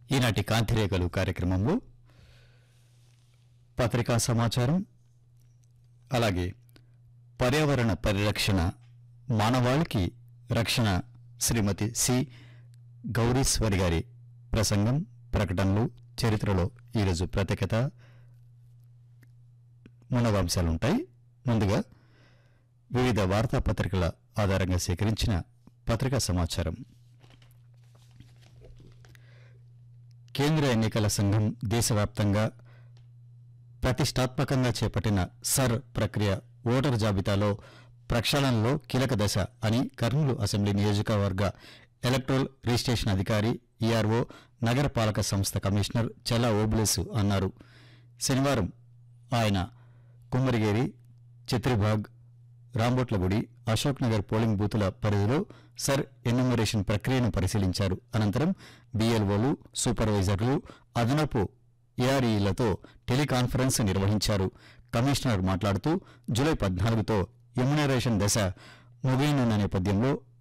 ఈనాటి కాంతిరేఖలు కార్యక్రమంలో పత్రికా సమాచారం అలాగే పర్యావరణ పరిరక్షణ మానవాళికి రక్షణ శ్రీమతి సి గౌరీశ్వరి గారి ప్రసంగం ప్రకటనలు చరిత్రలో ఈరోజు ప్రత్యేకత మునవాంశాలుంటాయి ముందుగా వివిధ వార్తాపత్రికల ఆధారంగా సేకరించిన పత్రికా సమాచారం కేంద్ర ఎన్నికల సంఘం దేశవ్యాప్తంగా ప్రతిష్టాత్మకంగా చేపట్టిన సర్ ప్రక్రియ ఓటర్ జాబితాలో ప్రక్షాళనలో కీలక దశ అని కర్నూలు అసెంబ్లీ నియోజకవర్గ ఎలక్ట్రల్ రిజిస్ట్రేషన్ అధికారి ఈఆర్ఓ నగరపాలక సంస్థ కమిషనర్ చల్లా ఓబులేసు అన్నారు శనివారం ఆయన కుమ్మరిగేరి చిత్రిబాగ్ రాంబోట్లగుడి అశోక్ నగర్ పోలింగ్ బూతుల పరిధిలో సర్ ఎన్యూమరేషన్ ప్రక్రియను పరిశీలించారు అనంతరం బీఎల్ఓలు సూపర్వైజర్లు అదనపు ఏఆర్ఈలతో టెలికాన్ఫరెన్స్ నిర్వహించారు కమిషనర్ మాట్లాడుతూ జూలై పద్నాలుగుతో ఎమ్యునరేషన్ దశ ముగియనున్న నేపథ్యంలో